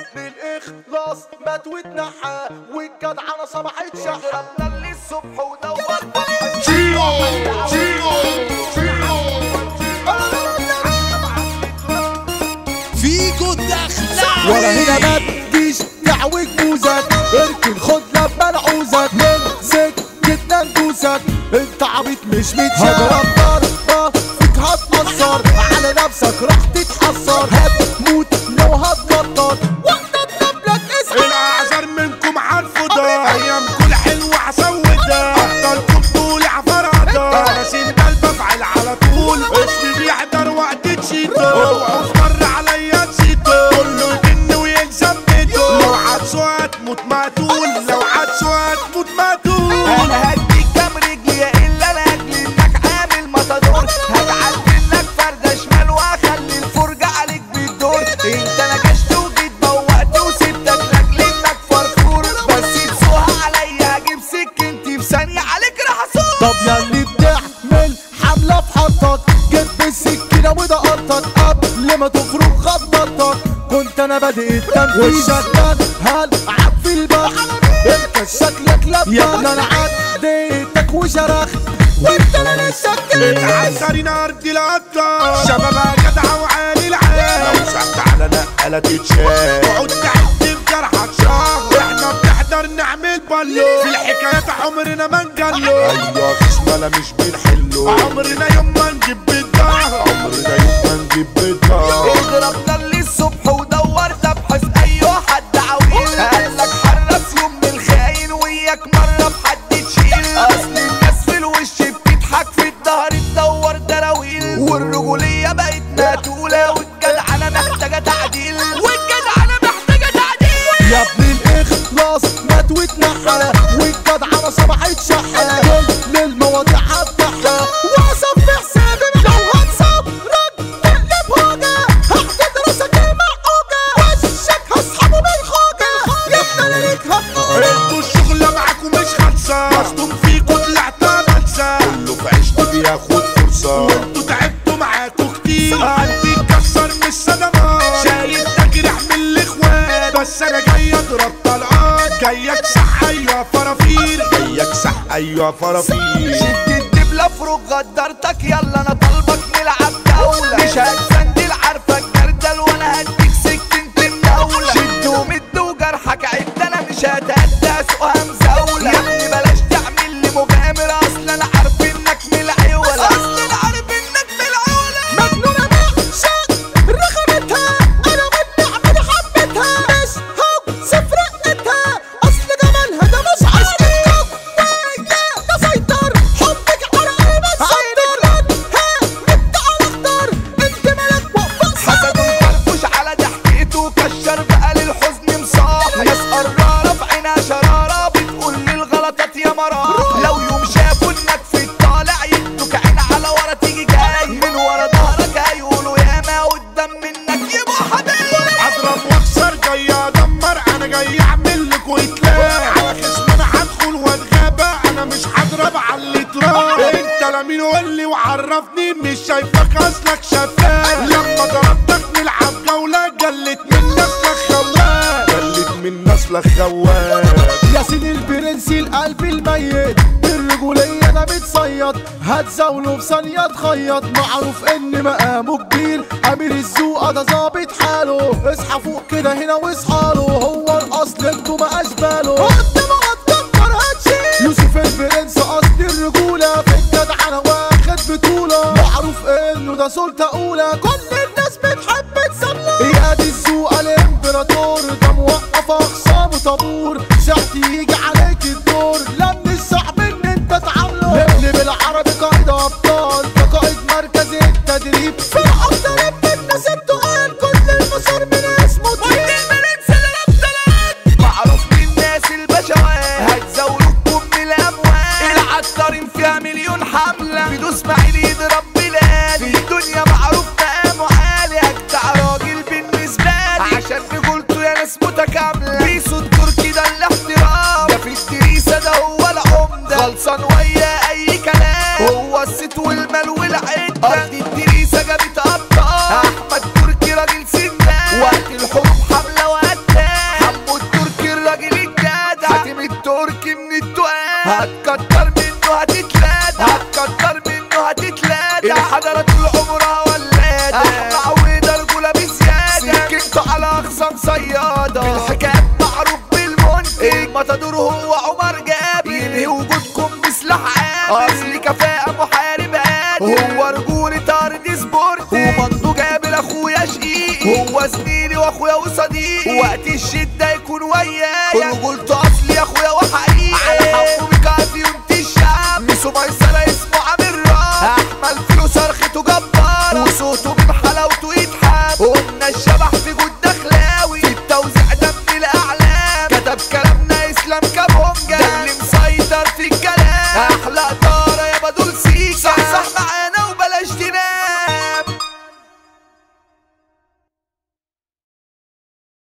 ابن الاخلاص مات واتنحى والجدعنه صبحت شحى ضربنا للصبح ودور فيكو الدخلة ولا هنا ما تجيش تعوج بوزك اركن خد لما نعوزك من سكتنا ندوسك انت عبيط مش متشاف ضربة فيك هتأثر على نفسك راح تتحسر هتموت لو هتكتر وقت لك اسم الاعذر منكم عارفه ده ايامكم حلوه عسودة افضلكم طول عفرادة راسين قلب افعل على طول اسمي بيحضر وقت تشيتو اوعوا في مر عليا تشيتو كله يجن ويلزم بيته لو عدسوا هتموت مقتول لو عدسوا هتموت مقتول انا هديك كام رجل يا الا لاجل انك عامل مطادور هتعدل لك فرده شمال واخلي الفرجه عليك بتدور انت نكشت وجيت بوقت وسبتك لاجل انك فرفور بس تسوها عليا هجيب سكنتي في ثانيه عليك راح اصور طب ياللي بتعمل حملة في حطك جيت بالسكينة ودقرتك قبل ما تفرق خططك كنت انا بادئ التنفيذ والشغال هلعب في البحر انت شكلك لبك يا انا عديتك وشرخت وانت انا لسه كده اتعسرين ارض القطة شبابها جدعة وعالي العال لو سحت على نقلة تتشال تقعد تعد في جرحك شهر احنا بنحضر نعمل بالو في الحكايات عمرنا ما نجلو ايوه خصمنا مش بنحله عمرنا يوم ما نجيب بالظهر عمرنا يوم ما نجيب بالظهر اضربنا للصبح ودورت ابحث ايوه حد عويل قالك حرس يوم من الخاين وياك مره بحد تشيل اصل الناس في الوش بتضحك في الظهر تدور دراويل والرجوليه بقت مقتوله والجدعنه محتاجه تعديل والجدعنه محتاجه تعديل يا ابن الاخلاص مات واتنحى والجدعنة صبحت شحة كل المواضيع هفتحها واصف في حسابي لو هتصبرك تقلب هوجة هحكي راسك المعوجة وشك هسحبه بالخوجة يا ابن انا ليك هبقى انتوا الشغلة معاكم مش خالصة مصدوم فيكوا طلعت ملسة كله في عشت بياخد فرصة وانتوا تعبتوا معاكوا كتير قلبي اتكسر من الصدمات شايل تجرح من الاخوات بس انا جاي اضرب طلقات جاي اكسح ايوه فرافير جاي اكسح ايوه فرافير شد الدبلة افرج غدرتك يلا انا طالبك نلعب جولة مش هتسندل عارفك جردل وانا هديك سكنت الدولة شد ومد وجرحك عد انا مش هتهدى سوقها مزاولة يا ابني بلاش تعمل لي مغامر اصل انا عارف انك من العيولة اصل انا عارف انك من العيولة مجنونة بعشق رخامتها انا والنعمة حبتها مش هو سفرقتها اصل جمالها ده مش عشقتها ده سيطر حبك على قلبي تسيطر ها نبدا على اختار انت ملك وقف حسد وفرفوش على ضحكته كشر بقى للحزن مصاح ناس قرارة في عينها شرارة بتقول لي الغلطات يا مرار لو يوم شافوا انك في الطالع يدوك عين على ورا تيجي جاي من ورا ظهرك هيقولوا ياما قدام منك يبقى حبيب اضرب واكسر جاي ادمر انا جاي اعمل لك ويتلاقى على خصم انا هدخل واتغابى انا مش هضرب على اللي تراب انت لا مين قول لي وعرفني مش شايفك اصلك شفاف لما ضربتك نلعب جولة جلت من نسلك خواب جلت من نسلك خواب ياسين البرنسي القلب الميت بالرجولية انا بتصيد هتزاوله في ثانية تخيط معروف ان مقامه كبير امير الزوقة ده ظابط حاله اصحى فوق كده هنا واصحاله هو الاصل انتوا ما اشباله قدام هتكبر هتشيل يوسف البرنس اصل الرجولة في الجدعنة واخد بطولة معروف انه ده سلطة اولى كل الناس بتحب تسمى يا دي الزوقة الامبراطور ده موقف اخصامه طابور ساعة يجي عليك الدور لم الصعب ان انت تعامله نقلب العربي قائد ابطال ده قائد مركز التدريب في اكتر من الناس التقال كل المسار من اسمه تقيل اخصام صيادة الحكاية معروف بالمنتج المطادور هو عمر جابر ينهي وجودكم بسلاح عابر اصل كفاءة محارب قادر هو رجولة ارض سبورت ومنضو جابر اخويا شقيقي هو زميلي واخويا وصديقي وقت الشدة يكون ويايا رجولته اصلي اخويا وحقيقي على حبه بيكافي وانت الشعب ميسو ميسرة اسمه عامل راب احمل فلوس صرخته جبار وصوته من حلاوته يتحب قلنا الشبح في جود